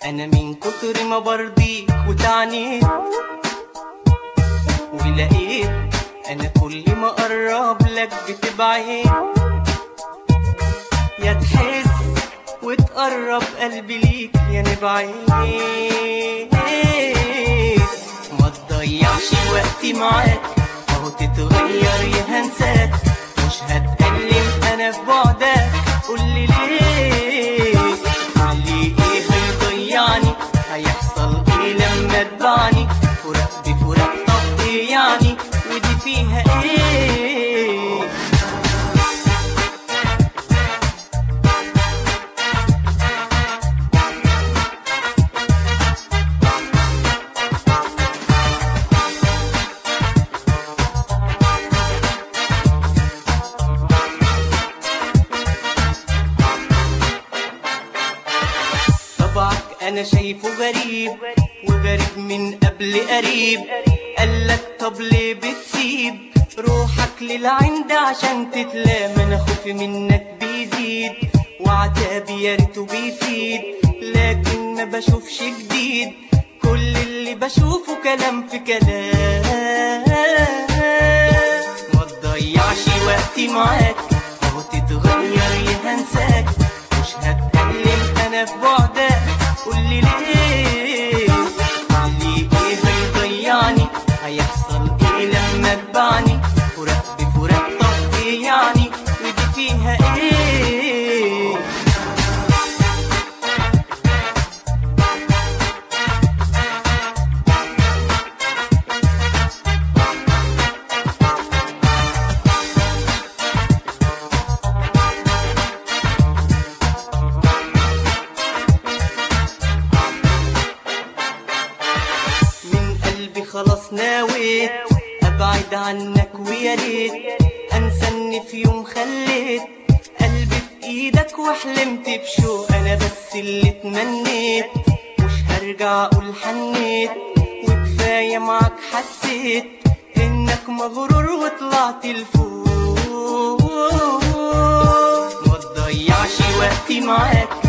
انا من كتر ما برضيك وتعنيت ولقيت انا كل ما اقرب لك بتبعد يا تحس وتقرب قلبي ليك يا نبعد ما تضيعش وقتي معاك اهو تتغير يا هنساك مش هتكلم انا في بعدك قولي ليه قولي ايه هيضيعني هيحصل ايه لما تبعني فراق بفراق طب ايه يعني ودي فيها ايه طبعك انا شايفه غريب وغريب من قبل قريب قالك طب ليه بتسيب روحك للعند عشان تتلام انا خوفي منك بيزيد وعتابي يا ريته بيفيد لكن ما بشوفش جديد كل اللي بشوفه كلام في كلام ما تضيعش وقتي معاك اهو تتغير يا هنساك مش هتكلم انا في بعدك قولي ليه قولي ايه هيضيعني هيحصل ايه لما تبعني فراق بفراق طب ايه يعني ودي فيها ايه من قلبي خلاص ناويت ابعد عنك ويا ريت انسى اني في يوم خليت قلبي في ايدك وحلمت بشوق انا بس اللي اتمنيت مش هرجع اقول حنيت وكفايه معاك حسيت انك مغرور وطلعت لفوق ما تضيعش وقتي معاك